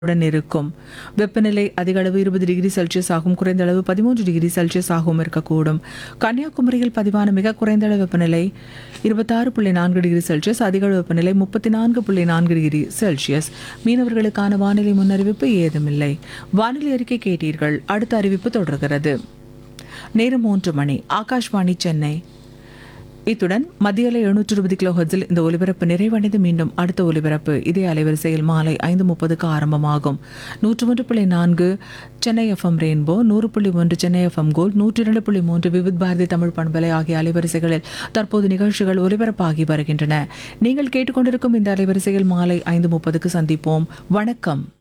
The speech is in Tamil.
உடன் இருக்கும் வெப்பநிலை அதிக அளவு இருபது டிகிரி செல்சியஸ் ஆகும் குறைந்த அளவு பதிமூன்று டிகிரி செல்சியஸ் ஆகவும் இருக்கக்கூடும் கன்னியாகுமரியில் பதிவான மிக குறைந்த அளவு வெப்பநிலை இருபத்தாறு புள்ளி நான்கு டிகிரி செல்சியஸ் அதிக அளவு வெப்பநிலை முப்பத்தி நான்கு புள்ளி நான்கு டிகிரி செல்சியஸ் மீனவர்களுக்கான வானிலை முன்னறிவிப்பு ஏதுமில்லை வானிலை அறிக்கை கேட்டீர்கள் அடுத்த அறிவிப்பு தொடர்கிறது நேரம் மூன்று மணி ஆகாஷ்வாணி சென்னை இத்துடன் மத்திய அலை எழுநூற்று இருபது கிலோ ஹெர்ட்ஸில் இந்த ஒலிபரப்பு நிறைவடைந்து மீண்டும் அடுத்த ஒலிபரப்பு இதே அலைவரிசையில் மாலை ஐந்து முப்பதுக்கு ஆரம்பமாகும் நூற்று ஒன்று புள்ளி நான்கு சென்னை எஃப்எம் ரெயின்போ நூறு புள்ளி ஒன்று சென்னை எஃப்எம் கோல்ட் நூற்றி இரண்டு புள்ளி மூன்று விவித் பாரதி தமிழ் பண்பலை ஆகிய அலைவரிசைகளில் தற்போது நிகழ்ச்சிகள் ஒலிபரப்பாகி வருகின்றன நீங்கள் கேட்டுக்கொண்டிருக்கும் இந்த அலைவரிசையில் மாலை ஐந்து முப்பதுக்கு சந்திப்போம் வணக்கம்